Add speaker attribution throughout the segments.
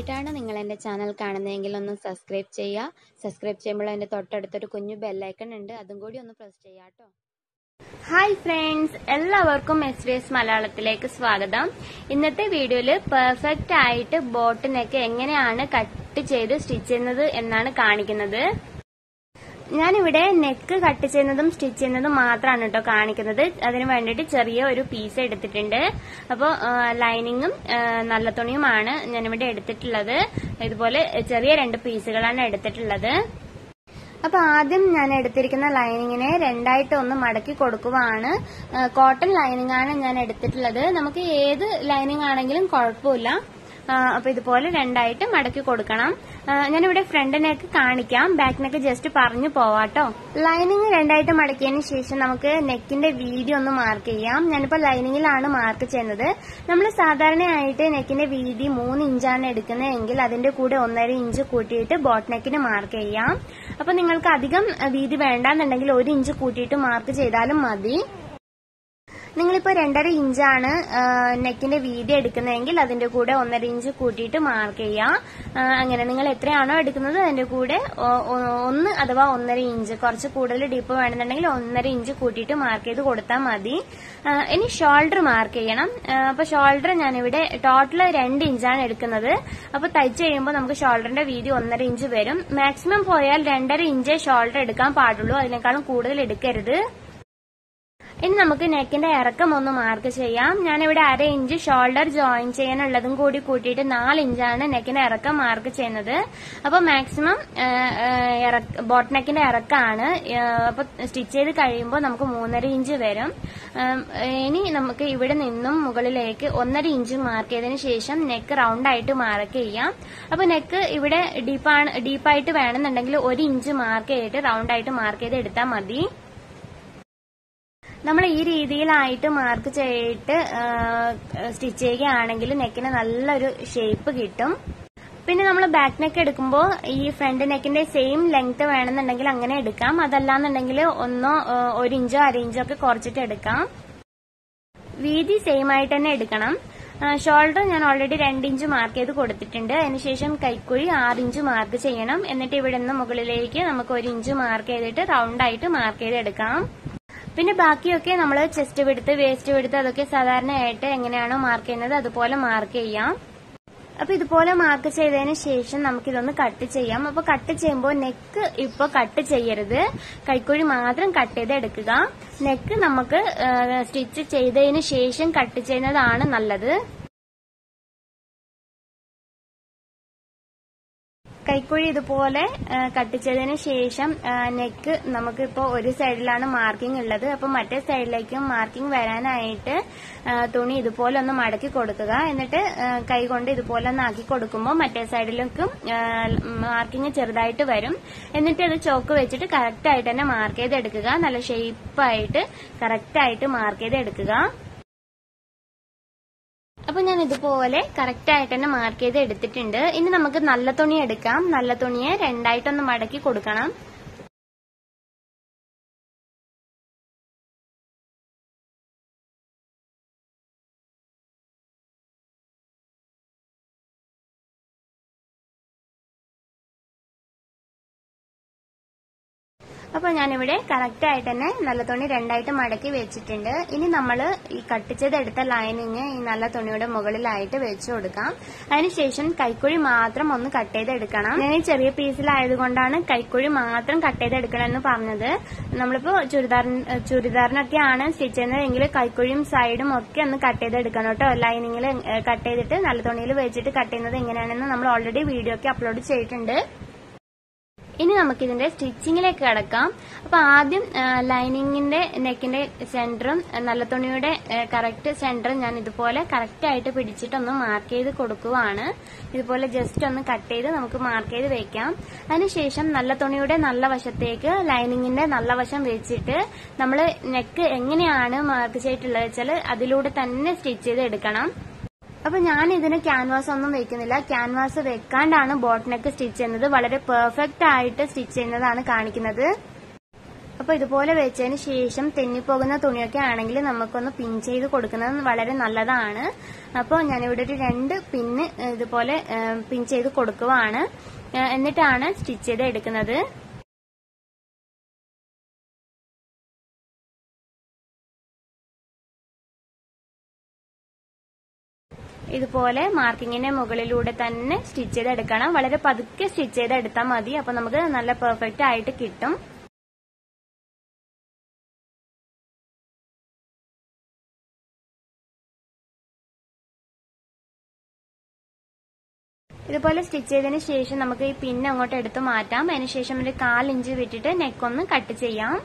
Speaker 1: ആദ്യമായിട്ടാണ് നിങ്ങൾ എൻ്റെ ചാനൽ കാണുന്നതെങ്കിൽ ഒന്ന് സബ്സ്ക്രൈബ് ചെയ്യുക സബ്സ്ക്രൈബ് ചെയ്യുമ്പോൾ അതിൻ്റെ തൊട്ടടുത്തൊരു കുഞ്ഞു ബെല്ലൈക്കൺ ഉണ്ട് അതും കൂടി ഒന്ന് പ്രസ് ചെയ്യാം കേട്ടോ ഹായ് ഫ്രണ്ട്സ് എല്ലാവർക്കും എസ് ബി എസ് മലയാളത്തിലേക്ക് സ്വാഗതം ഇന്നത്തെ വീഡിയോയിൽ പെർഫെക്റ്റ് ആയിട്ട് ബോട്ടിനൊക്കെ എങ്ങനെയാണ് കട്ട് ചെയ്ത് സ്റ്റിച്ച് ചെയ്യുന്നത് എന്നാണ് കാണിക്കുന്നത് ഞാനിവിടെ നെക്ക് കട്ട് ചെയ്യുന്നതും സ്റ്റിച്ച് ചെയ്യുന്നതും മാത്രമാണ് കേട്ടോ കാണിക്കുന്നത് അതിന് വേണ്ടിയിട്ട് ചെറിയ ഒരു പീസ് എടുത്തിട്ടുണ്ട് അപ്പോൾ ലൈനിങ്ങും നല്ല തുണിയുമാണ് ഞാനിവിടെ എടുത്തിട്ടുള്ളത് ഇതുപോലെ ചെറിയ രണ്ട് പീസുകളാണ് എടുത്തിട്ടുള്ളത് അപ്പൊ ആദ്യം ഞാൻ എടുത്തിരിക്കുന്ന ലൈനിങ്ങിനെ രണ്ടായിട്ട് ഒന്ന് മടക്കി കൊടുക്കുവാണ് കോട്ടൺ ലൈനിങ് ആണ് ഞാൻ എടുത്തിട്ടുള്ളത് നമുക്ക് ഏത് ലൈനിങ് ആണെങ്കിലും കുഴപ്പമില്ല അപ്പൊ ഇതുപോലെ രണ്ടായിട്ട് മടക്കി കൊടുക്കണം ഞാനിവിടെ ഫ്രണ്ട് നെക്ക് കാണിക്കാം ബാക്ക് നെക്ക് ജസ്റ്റ് പറഞ്ഞു പോവാട്ടോ ലൈനിങ് രണ്ടായിട്ട് മടക്കിയതിന് ശേഷം നമുക്ക് നെക്കിന്റെ വീതി ഒന്ന് മാർക്ക് ചെയ്യാം ഞാനിപ്പോ ലൈനിങ്ങിലാണ് മാർക്ക് ചെയ്യുന്നത് നമ്മൾ സാധാരണയായിട്ട് നെക്കിന്റെ വീതി മൂന്ന് ഇഞ്ചാണ് എടുക്കുന്നതെങ്കിൽ അതിന്റെ കൂടെ ഒന്നര ഇഞ്ച് കൂട്ടിയിട്ട് ബോട്ട് നെക്കിന് മാർക്ക് ചെയ്യാം അപ്പൊ നിങ്ങൾക്ക് അധികം വീതി വേണ്ടാന്നുണ്ടെങ്കിൽ ഒരു ഇഞ്ച് കൂട്ടിയിട്ട് മാർക്ക് ചെയ്താലും മതി നിങ്ങളിപ്പോ രണ്ടര ഇഞ്ചാണ് നെക്കിന്റെ വീതി എടുക്കുന്നതെങ്കിൽ അതിന്റെ കൂടെ ഒന്നര ഇഞ്ച് കൂട്ടിയിട്ട് മാർക്ക് ചെയ്യാം അങ്ങനെ നിങ്ങൾ എത്രയാണോ എടുക്കുന്നത് അതിന്റെ കൂടെ ഒന്ന് അഥവാ ഒന്നര ഇഞ്ച് കുറച്ച് കൂടുതൽ ഡീപ്പ് വേണമെന്നുണ്ടെങ്കിൽ ഒന്നര ഇഞ്ച് കൂട്ടിയിട്ട് മാർക്ക് ചെയ്ത് കൊടുത്താൽ മതി ഇനി ഷോൾഡർ മാർക്ക് ചെയ്യണം അപ്പൊ ഷോൾഡർ ഞാനിവിടെ ടോട്ടൽ രണ്ട് ഇഞ്ചാണ് എടുക്കുന്നത് അപ്പൊ തയ്ച്ച് കഴിയുമ്പോൾ നമുക്ക് ഷോൾഡറിന്റെ വീതി ഒന്നര ഇഞ്ച് വരും മാക്സിമം പോയാൽ രണ്ടര ഇഞ്ച് ഷോൾഡർ എടുക്കാൻ പാടുള്ളൂ അതിനേക്കാളും കൂടുതൽ എടുക്കരുത് ഇനി നമുക്ക് നെക്കിന്റെ ഇറക്കം ഒന്ന് മാർക്ക് ചെയ്യാം ഞാനിവിടെ അര ഇഞ്ച് ഷോൾഡർ ജോയിൻ ചെയ്യാനുള്ളതും കൂടി കൂട്ടിയിട്ട് നാല് ഇഞ്ചാണ് നെക്കിന്റെ ഇറക്കം മാർക്ക് ചെയ്യുന്നത് അപ്പൊ മാക്സിമം ബോട്ട് നെക്കിന്റെ ഇറക്കമാണ് അപ്പൊ സ്റ്റിച്ച് ചെയ്ത് കഴിയുമ്പോൾ നമുക്ക് മൂന്നര ഇഞ്ച് വരും ഇനി നമുക്ക് ഇവിടെ നിന്നും മുകളിലേക്ക് ഒന്നര ഇഞ്ച് മാർക്ക് ചെയ്തതിന് ശേഷം നെക്ക് റൗണ്ട് ആയിട്ട് മാർക്ക് ചെയ്യാം അപ്പൊ നെക്ക് ഇവിടെ ഡീപ്പാണ് ഡീപ്പായിട്ട് വേണമെന്നുണ്ടെങ്കിൽ ഒരു ഇഞ്ച് മാർക്ക് ചെയ്തിട്ട് റൗണ്ട് ആയിട്ട് മാർക്ക് ചെയ്ത് എടുത്താൽ മതി നമ്മൾ ഈ രീതിയിലായിട്ട് മാർക്ക് ചെയ്തിട്ട് സ്റ്റിച്ച് ചെയ്യുകയാണെങ്കിൽ നെക്കിന് നല്ലൊരു ഷേപ്പ് കിട്ടും പിന്നെ നമ്മൾ ബാക്ക് നെക്ക് എടുക്കുമ്പോൾ ഈ ഫ്രണ്ട് നെക്കിന്റെ സെയിം ലെങ്ത് വേണമെന്നുണ്ടെങ്കിൽ അങ്ങനെ എടുക്കാം അതല്ലാന്നുണ്ടെങ്കിൽ ഒന്നോ ഒരു ഇഞ്ചോ അര ഇഞ്ചോ ഒക്കെ കുറച്ചിട്ട് എടുക്കാം വീതി സെയിം ആയിട്ട് തന്നെ എടുക്കണം ഷോൾഡർ ഞാൻ ഓൾറെഡി രണ്ട് ഇഞ്ച് മാർക്ക് ചെയ്ത് കൊടുത്തിട്ടുണ്ട് അതിനുശേഷം കൈക്കുഴി ആറ് ഇഞ്ച് മാർക്ക് ചെയ്യണം എന്നിട്ട് ഇവിടെ നിന്ന് മുകളിലേക്ക് നമുക്ക് ഒരു ഇഞ്ച് മാർക്ക് ചെയ്തിട്ട് റൗണ്ട് ആയിട്ട് മാർക്ക് ചെയ്തെടുക്കാം പിന്നെ ബാക്കിയൊക്കെ നമ്മൾ ചെസ്റ്റ് വിടുത്ത് വേസ്റ്റ് വിടുത്ത് അതൊക്കെ സാധാരണയായിട്ട് എങ്ങനെയാണോ മാർക്ക് ചെയ്യുന്നത് അതുപോലെ മാർക്ക് ചെയ്യാം അപ്പൊ ഇതുപോലെ മാർക്ക് ചെയ്തതിന് ശേഷം നമുക്കിതൊന്ന് കട്ട് ചെയ്യാം അപ്പൊ കട്ട് ചെയ്യുമ്പോൾ നെക്ക് ഇപ്പൊ കട്ട് ചെയ്യരുത് കൈക്കുഴി മാത്രം കട്ട് ചെയ്ത് എടുക്കുക നെക്ക് നമുക്ക് സ്റ്റിച്ച് ചെയ്തതിന് ശേഷം കട്ട് ചെയ്യുന്നതാണ് നല്ലത് കൈക്കുഴി ഇതുപോലെ കട്ട് ചെയ്തതിന് ശേഷം നെക്ക് നമുക്കിപ്പോ ഒരു സൈഡിലാണ് മാർക്കിംഗ് ഉള്ളത് അപ്പൊ മറ്റേ സൈഡിലേക്കും മാർക്കിംഗ് വരാനായിട്ട് തുണി ഇതുപോലെ ഒന്ന് മടക്കി കൊടുക്കുക എന്നിട്ട് കൈ കൊണ്ട് ഇതുപോലെ ഒന്ന് ആക്കി കൊടുക്കുമ്പോൾ മറ്റേ സൈഡിലേക്കും മാർക്കിംഗ് ചെറുതായിട്ട് വരും എന്നിട്ട് അത് ചോക്ക് വെച്ചിട്ട് കറക്റ്റ് ആയിട്ട് തന്നെ മാർക്ക് ചെയ്തെടുക്കുക നല്ല ഷേപ്പായിട്ട് കറക്റ്റ് ആയിട്ട് മാർക്ക് ചെയ്തെടുക്കുക അപ്പൊ ഞാൻ ഇതുപോലെ കറക്റ്റ് ആയിട്ട് തന്നെ മാർക്ക് ചെയ്ത് എടുത്തിട്ടുണ്ട് ഇനി നമുക്ക് നല്ല തുണി എടുക്കാം നല്ല തുണിയെ രണ്ടായിട്ടൊന്ന് മടക്കി കൊടുക്കണം അപ്പൊ ഞാനിവിടെ കറക്റ്റ് ആയിട്ട് തന്നെ നല്ല തുണി രണ്ടായിട്ട് മടക്കി വെച്ചിട്ടുണ്ട് ഇനി നമ്മൾ ഈ കട്ട് ചെയ്തെടുത്ത ലൈനിങ് ഈ നല്ല തുണിയുടെ മുകളിലായിട്ട് വെച്ചു കൊടുക്കാം അതിനുശേഷം കൈക്കുഴി മാത്രം ഒന്ന് കട്ട് ചെയ്തെടുക്കണം ഞാൻ ഈ ചെറിയ പീസിലായതുകൊണ്ടാണ് കൈക്കുഴി മാത്രം കട്ട് ചെയ്തെടുക്കണം എന്ന് പറഞ്ഞത് നമ്മളിപ്പോ ചുരിദാറിന് ചുരിദാറിനൊക്കെയാണ് സ്റ്റിച്ച് ചെയ്യുന്നതെങ്കിൽ കൈക്കുഴിയും സൈഡും ഒക്കെ ഒന്ന് കട്ട് ചെയ്തെടുക്കണം കേട്ടോ ലൈനിങ്ങിൽ കട്ട് ചെയ്തിട്ട് നല്ല തുണിയിൽ വെച്ചിട്ട് കട്ട് ചെയ്യുന്നത് എങ്ങനെയാണെന്ന് നമ്മൾ ഓൾറെഡി വീഡിയോ ഒക്കെ അപ്ലോഡ് ചെയ്തിട്ടുണ്ട് ഇനി നമുക്കിതിന്റെ സ്റ്റിച്ചിങ്ങിലേക്ക് കിടക്കാം അപ്പൊ ആദ്യം ലൈനിങ്ങിന്റെ നെക്കിന്റെ സെന്ററും നല്ല തുണിയുടെ കറക്റ്റ് സെന്ററും ഞാൻ ഇതുപോലെ കറക്റ്റ് ആയിട്ട് പിടിച്ചിട്ടൊന്ന് മാർക്ക് ചെയ്ത് കൊടുക്കുവാണ് ഇതുപോലെ ജസ്റ്റ് ഒന്ന് കട്ട് ചെയ്ത് നമുക്ക് മാർക്ക് ചെയ്ത് വെക്കാം അതിനുശേഷം നല്ല തുണിയുടെ നല്ല വശത്തേക്ക് ലൈനിങ്ങിന്റെ നല്ല വശം വെച്ചിട്ട് നമ്മൾ നെക്ക് എങ്ങനെയാണ് മാർക്ക് ചെയ്തിട്ടുള്ളത് വെച്ചാൽ അതിലൂടെ തന്നെ സ്റ്റിച്ച് ചെയ്ത് എടുക്കണം അപ്പൊ ഞാൻ ഇതിന് ക്യാൻവാസ് ഒന്നും വെക്കുന്നില്ല ക്യാൻവാസ് വെക്കാണ്ടാണ് ബോട്ട് നെക്ക് സ്റ്റിച്ച് ചെയ്യുന്നത് വളരെ പെർഫെക്റ്റ് ആയിട്ട് സ്റ്റിച്ച് ചെയ്യുന്നതാണ് കാണിക്കുന്നത് അപ്പൊ ഇതുപോലെ വെച്ചതിന് ശേഷം തെന്നിപ്പോകുന്ന തുണിയൊക്കെ ആണെങ്കിൽ നമുക്കൊന്ന് പിൻ ചെയ്ത് കൊടുക്കുന്നത് വളരെ നല്ലതാണ് അപ്പോൾ ഞാനിവിടെ ഒരു രണ്ട് പിന്ന് ഇതുപോലെ പിൻ ചെയ്ത് കൊടുക്കുവാണ് എന്നിട്ടാണ് സ്റ്റിച്ച് ചെയ്ത് എടുക്കുന്നത് ഇതുപോലെ മാർക്കിങ്ങിന്റെ മുകളിലൂടെ തന്നെ സ്റ്റിച്ച് ചെയ്തെടുക്കണം വളരെ പതുക്കെ സ്റ്റിച്ച് ചെയ്തെടുത്താൽ മതി അപ്പൊ നമുക്ക് നല്ല പെർഫെക്റ്റ് ആയിട്ട് കിട്ടും ഇതുപോലെ സ്റ്റിച്ച് ചെയ്തതിന് ശേഷം നമുക്ക് ഈ പിൻ അങ്ങോട്ട് എടുത്ത് മാറ്റാം അതിനുശേഷം ഒരു കാലിഞ്ച് വിട്ടിട്ട് നെക്കൊന്ന് കട്ട് ചെയ്യാം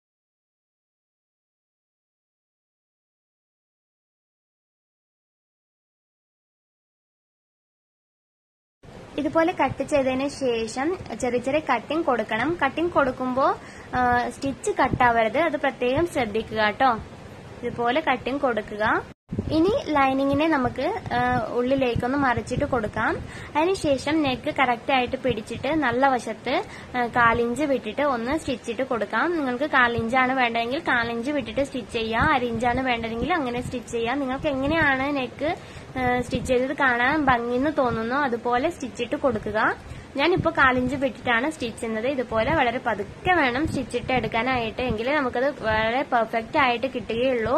Speaker 1: ഇതുപോലെ കട്ട് ചെയ്തതിന് ശേഷം ചെറിയ ചെറിയ കട്ടിങ് കൊടുക്കണം കട്ടിങ് കൊടുക്കുമ്പോൾ സ്റ്റിച്ച് കട്ടാവരുത് അത് പ്രത്യേകം ശ്രദ്ധിക്കുക കേട്ടോ ഇതുപോലെ കട്ടിങ് കൊടുക്കുക ഇനി ലൈനിങ്ങിനെ നമുക്ക് ഉള്ളിലേക്കൊന്ന് മറിച്ചിട്ട് കൊടുക്കാം അതിനുശേഷം നെക്ക് കറക്റ്റ് ആയിട്ട് പിടിച്ചിട്ട് നല്ല വശത്ത് കാലിഞ്ച് വിട്ടിട്ട് ഒന്ന് സ്റ്റിച്ചിട്ട് കൊടുക്കാം നിങ്ങൾക്ക് കാലിഞ്ചാണ് വേണ്ടതെങ്കിൽ കാലിഞ്ച് വിട്ടിട്ട് സ്റ്റിച്ച് ചെയ്യാം അരിഞ്ചാണ് വേണ്ടതെങ്കിൽ അങ്ങനെ സ്റ്റിച്ച് ചെയ്യാം നിങ്ങൾക്ക് എങ്ങനെയാണ് നെക്ക് സ്റ്റിച്ച് ചെയ്തത് കാണാൻ ഭംഗിന്ന് തോന്നുന്നു അതുപോലെ സ്റ്റിച്ചിട്ട് കൊടുക്കുക ഞാനിപ്പോൾ കാലിഞ്ച് വിട്ടിട്ടാണ് സ്റ്റിച്ച് ചെയ്യുന്നത് ഇതുപോലെ വളരെ പതുക്കെ വേണം സ്റ്റിച്ചിട്ട് എടുക്കാനായിട്ട് എങ്കിലേ നമുക്കത് വളരെ പെർഫെക്റ്റ് ആയിട്ട് കിട്ടുകയുള്ളൂ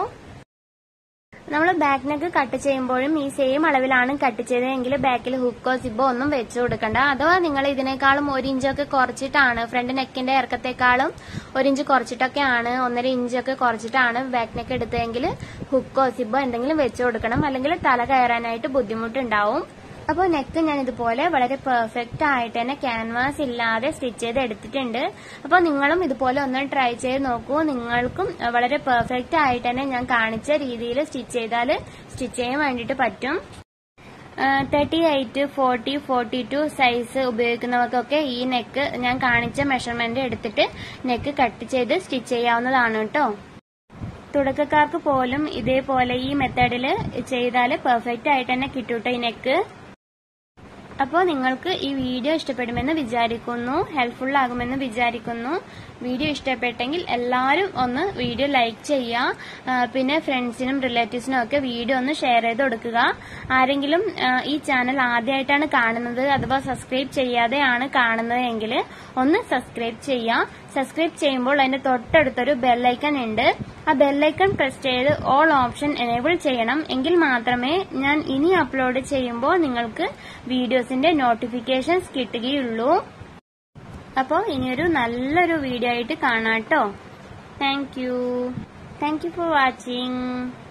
Speaker 1: നമ്മൾ ബാക്ക് നെക്ക് കട്ട് ചെയ്യുമ്പോഴും ഈ സെയിം അളവിലാണ് കട്ട് ചെയ്തതെങ്കിൽ ബാക്കിൽ ഹുക്കോ സിബോ ഒന്നും വെച്ചു കൊടുക്കണ്ട അഥവാ നിങ്ങൾ ഇതിനേക്കാളും ഒരു ഇഞ്ചൊക്കെ കുറച്ചിട്ടാണ് ഫ്രണ്ട് നെക്കിന്റെ ഇറക്കത്തെക്കാളും ഒരു ഇഞ്ച് കുറച്ചിട്ടൊക്കെയാണ് ഒന്നര ഇഞ്ചൊക്കെ കുറച്ചിട്ടാണ് ബാക്ക് നെക്ക് എടുത്തതെങ്കിൽ ഹുക്കോ സിബോ എന്തെങ്കിലും വെച്ചു കൊടുക്കണം അല്ലെങ്കിൽ തല കയറാനായിട്ട് ബുദ്ധിമുട്ടുണ്ടാവും അപ്പോൾ നെക്ക് ഞാൻ ഇതുപോലെ വളരെ പെർഫെക്റ്റ് ആയിട്ട് തന്നെ ക്യാൻവാസ് ഇല്ലാതെ സ്റ്റിച്ച് ചെയ്ത് എടുത്തിട്ടുണ്ട് അപ്പോൾ നിങ്ങളും ഇതുപോലെ ഒന്ന് ട്രൈ ചെയ്ത് നോക്കൂ നിങ്ങൾക്കും വളരെ പെർഫെക്റ്റ് ആയിട്ട് തന്നെ ഞാൻ കാണിച്ച രീതിയിൽ സ്റ്റിച്ച് ചെയ്താൽ സ്റ്റിച്ച് ചെയ്യാൻ വേണ്ടിയിട്ട് പറ്റും thirty eight forty forty two size ഉപയോഗിക്കുന്നവർക്കൊക്കെ ഈ നെക്ക് ഞാൻ കാണിച്ച മെഷർമെന്റ് എടുത്തിട്ട് നെക്ക് കട്ട് ചെയ്ത് സ്റ്റിച്ച് ചെയ്യാവുന്നതാണ് കേട്ടോ തുടക്കക്കാർക്ക് പോലും ഇതേപോലെ ഈ മെത്തേഡിൽ ചെയ്താൽ പെർഫെക്റ്റ് ആയിട്ട് തന്നെ കിട്ടൂട്ടോ ഈ നെക്ക് അപ്പോൾ നിങ്ങൾക്ക് ഈ വീഡിയോ ഇഷ്ടപ്പെടുമെന്ന് വിചാരിക്കുന്നു ഹെൽപ്ഫുൾ ആകുമെന്ന് വിചാരിക്കുന്നു വീഡിയോ ഇഷ്ടപ്പെട്ടെങ്കിൽ എല്ലാവരും ഒന്ന് വീഡിയോ ലൈക്ക് ചെയ്യുക പിന്നെ ഫ്രണ്ട്സിനും റിലേറ്റീവ്സിനും ഒക്കെ വീഡിയോ ഒന്ന് ഷെയർ ചെയ്ത് കൊടുക്കുക ആരെങ്കിലും ഈ ചാനൽ ആദ്യമായിട്ടാണ് കാണുന്നത് അഥവാ സബ്സ്ക്രൈബ് ചെയ്യാതെയാണ് കാണുന്നത് എങ്കിൽ ഒന്ന് സബ്സ്ക്രൈബ് ചെയ്യുക സബ്സ്ക്രൈബ് ചെയ്യുമ്പോൾ അതിന്റെ തൊട്ടടുത്തൊരു ബെല്ലൈക്കൺ ഉണ്ട് ആ ബെല്ലൈക്കൺ പ്രസ് ചെയ്ത് ഓൾ ഓപ്ഷൻ എനേബിൾ ചെയ്യണം എങ്കിൽ മാത്രമേ ഞാൻ ഇനി അപ്ലോഡ് ചെയ്യുമ്പോൾ നിങ്ങൾക്ക് വീഡിയോസിന്റെ നോട്ടിഫിക്കേഷൻസ് കിട്ടുകയുള്ളൂ അപ്പോൾ ഇനിയൊരു നല്ലൊരു വീഡിയോ ആയിട്ട് കാണാം കേട്ടോ thank you thank you for watching